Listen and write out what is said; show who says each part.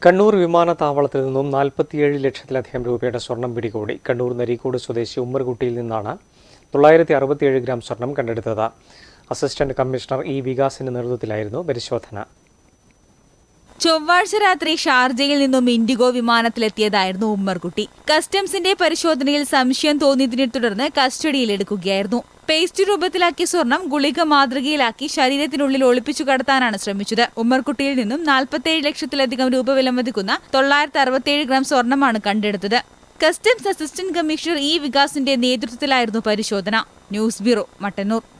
Speaker 1: കണ്ണൂർ വിമാനത്താവളത്തിൽ നിന്നും നാൽപ്പത്തിയേഴ് ലക്ഷത്തിലധികം രൂപയുടെ സ്വർണം പിടികൂടി കണ്ണൂർ നരീക്കോട് സ്വദേശി ഉമ്മർകുട്ടിയിൽ നിന്നാണ് തൊള്ളായിരത്തി അറുപത്തിയേഴ് ഗ്രാം സ്വർണം കണ്ടെടുത്തത് അസിസ്റ്റന്റ് കമ്മീഷണർ ഇ വികാസിന്റെ നേതൃത്വത്തിലായിരുന്നു പരിശോധന
Speaker 2: ചൊവ്വാഴ്ച രാത്രി ഷാർജയിൽ നിന്നും ഇൻഡിഗോ വിമാനത്തിലെത്തിയതായിരുന്നു ഉമ്മർകുട്ടി കസ്റ്റംസിന്റെ പരിശോധനയിൽ സംശയം തോന്നിയതിനെ തുടർന്ന് കസ്റ്റഡിയിലെടുക്കുകയായിരുന്നു പേസ്റ്റ് രൂപത്തിലാക്കിയ സ്വർണം ഗുളിക മാതൃകയിലാക്കി ശരീരത്തിനുള്ളിൽ ഒളിപ്പിച്ചു കടത്താനാണ് ശ്രമിച്ചത് ഉമ്മർകുട്ടിയിൽ നിന്നും നാൽപ്പത്തേഴ് ലക്ഷത്തിലധികം രൂപ വിലമതിക്കുന്ന തൊള്ളായിരത്തി അറുപത്തിയേഴ് ഗ്രാം സ്വർണമാണ് കണ്ടെടുത്തത് കസ്റ്റംസ് അസിസ്റ്റന്റ് കമ്മീഷണർ ഇ വികാസിന്റെ നേതൃത്വത്തിലായിരുന്നു പരിശോധന ന്യൂസ് ബ്യൂറോ മട്ടന്നൂർ